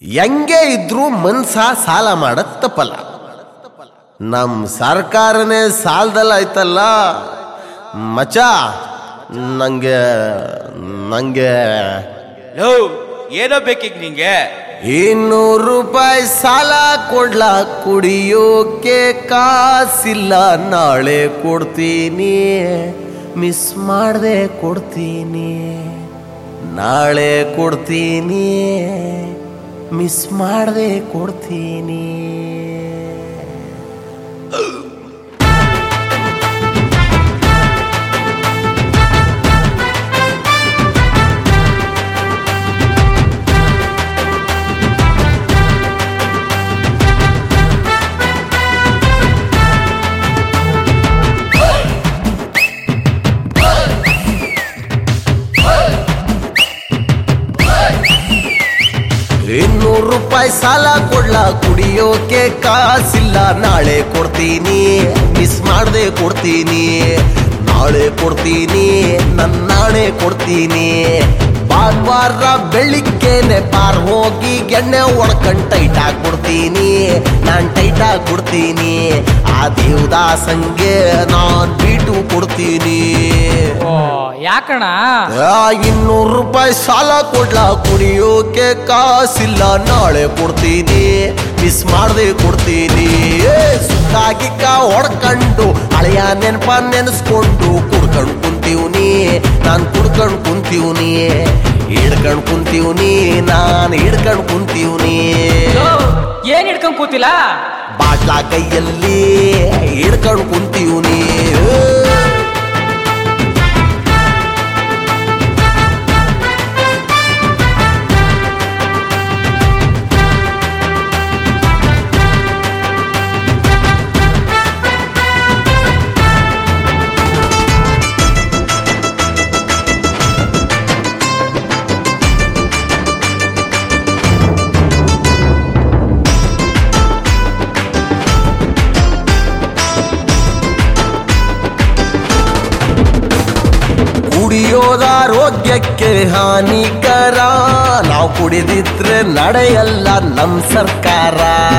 ಹೆಂಗೆ ಇದ್ರೂ ಮನ್ಸ ಸಾಲ ಮಾಡದ್ ತಪ್ಪಲ್ಲ ನಮ್ ಸರ್ಕಾರನೇ ಸಾಲದಲ್ಲ ಐತಲ್ಲ ಮಚ ನಂಗೆ ನಂಗೆ ಲೋ ಏನೋ ಬೇಕೀಗ ನಿಂಗೆ ಇನ್ನೂರು ರೂಪಾಯಿ ಸಾಲ ಕೊಡ್ಲಾ ಕುಡಿಯೋಕೆ ಕಾಸಿಲ್ಲ ನಾಳೆ ಕೊಡ್ತೀನಿ ಮಿಸ್ ಮಾಡದೆ ಕೊಡ್ತೀನಿ ನಾಳೆ ಕೊಡ್ತೀನಿ ಮಿಸ್ ಮಾಡದೆ ಕೊಡ್ತೀನಿ ಇನ್ನೂರು ರೂಪಾಯಿ ಸಾಲ ಕೊಡ್ಲಾ ಕುಡಿಯೋಕೆ ಕಾಸಿಲ್ಲ ನಾಳೆ ಕೊಡ್ತೀನಿ ಮಿಸ್ ಮಾಡದೆ ಕೊಡ್ತೀನಿ ನಾಳೆ ಕೊಡ್ತೀನಿ ನನ್ನ ನಾಳೆ ಕೊಡ್ತೀನಿ ಭಾನುವಾರ ಬೆಳಿಗ್ಗೆನೆ ಬಾರ್ ಹೋಗಿ ಎಣ್ಣೆ ಒಡ್ಕೊಂಡ್ ಟೈಟ್ ಆಗ್ಬಿಡ್ತೀನಿ ನಾನ್ ಟೈಟ್ ಆಗ್ಬಿಡ್ತೀನಿ ಆ ದೇವದಾಸಂಗೆ ನಾನ್ ಬೀಟು ಕೊಡ್ತೀನಿ ಓ ಯಾಕಣ ಆ, ಇನ್ನೂರು ರೂಪಾಯಿ ಸಾಲ ಕೊಡ್ಲಾ ಕುಡಿಯೋಕೆ ಕಾಸಿಲ್ಲ ನಾಳೆ ಕೊಡ್ತೀನಿ ಮಿಸ್ ಮಾಡದೆ ಕೊಡ್ತೀನಿ ಏ, ಸುತ್ತಾಗಿಕ್ಕ ಹೊಡ್ಕೊಂಡು ಹಳೆಯ ನೆನಪ ನೆನೆಸ್ಕೊಂಡು ಕುಡ್ಕೊಂಡು ಕುಂತೀವ್ನಿ ನಾನ್ ಕುಡ್ಕೊಂಡು ಕುಂತೀವ್ನಿ ಹಿಡ್ಕೊಂಡು ಕುಂತೀವ್ನಿ ನಾನ್ ಹಿಡ್ಕೊಂಡು ಕುಂತೀವ್ನಿ ಲೋ, ಏನ್ ಹಿಡ್ಕೊಂಡ್ ಕೂತಿಲ್ಲ ಬಾಟ್ಲಾ ಕೈಯಲ್ಲಿ ಹಿಡ್ಕೊಂಡು ಕುಂತೀವ್ನಿ ಏ. ಕುಡಿಯೋದ ಆರೋಗ್ಯಕ್ಕೆ ಹಾನಿಕರ ನಾವು ಕುಡಿದಿದ್ರೆ ನಡೆಯಲ್ಲ ನಮ್ ಸರ್ಕಾರ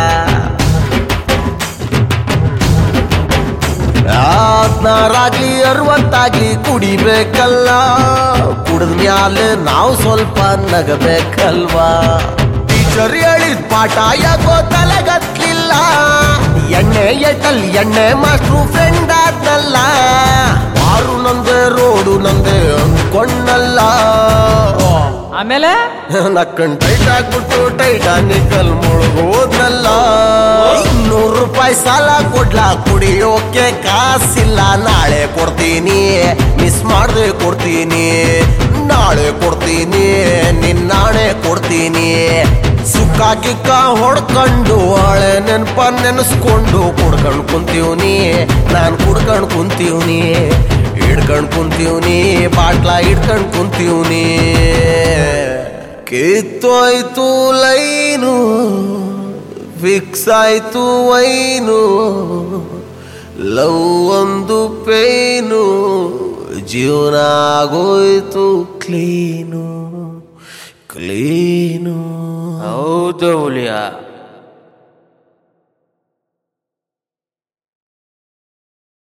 ಹದ್ನಾರಾಗ್ಲಿ ಅರವತ್ತಾಗ್ಲಿ ಕುಡಿಬೇಕಲ್ಲ ಕುಡಿದ ಮ್ಯಾಲೆ ನಾವು ಸ್ವಲ್ಪ ನಗಬೇಕಲ್ವಾ ಟೀಚರ್ ಹೇಳಿದ ಪಾಠ ಯಾಕೋ ತಲೆಗತ್ಲಿಲ್ಲ ಎಣ್ಣೆ ಎಟ್ಟಲ್ ಎಣ್ಣೆ ಮಾಸ್ಟ್ರು ಫ್ರೆಂಡ್ ಆದ್ನಲ್ಲ ಮಾರು ನಂದೆ ರೋಡು ನಂದೆ ಅಂದ್ಕೊಂಡಲ್ಲ ಆಮೇಲೆ ನಕ್ಕಂಡ್ ಟೈಟ್ ಆಗ್ಬಿಟ್ಟು ಟೈಟಾನಿಕಲ್ ಮುಳುಗೋದ್ನಲ್ಲ ಇನ್ನೂರು ರೂಪಾಯಿ ಸಾಲ ಕೊಡ್ಲಾ ಕುಡಿಯೋಕೆ ಕಾಸಿಲ್ಲ ನಾಳೆ ಕೊಡ್ತೀನಿ ಮಿಸ್ ಮಾಡದೆ ಕೊಡ್ತೀನಿ ನಾಳೆ ಕೊಡ್ತೀನಿ ನಿನ್ ನಾಳೆ ಕೊಡ್ತೀನಿ ಸುಕ್ಕ ಗಿಕ್ಕ ಹೊಡ್ಕೊಂಡು ಹಳೆ ನೆನಪ ನೆನೆಸ್ಕೊಂಡು ಕುಡ್ಕೊಂಡು ಕುಂತೀವ್ನಿ ನಾನ್ ಕುಡ್ಕೊಂಡು ಕುಂತೀವ್ನಿ ಹಿಡ್ಕೊಂಡ್ ಕುಂತೀವ್ನಿ ಬಾಟ್ಲ ಹಿಡ್ಕೊಂಡ್ ಕುಂತೀವ್ನಿ ಕಿತ್ತೋಯ್ತು ಲೈನು ಫಿಕ್ಸ್ ಆಯ್ತು ವೈನು ಲವ್ ಒಂದು ಪೇನು ಜೀವನ ಆಗೋಯ್ತು ಕ್ಲೀನು ಕ್ಲೀನು ಹೌದು ಹುಲಿಯ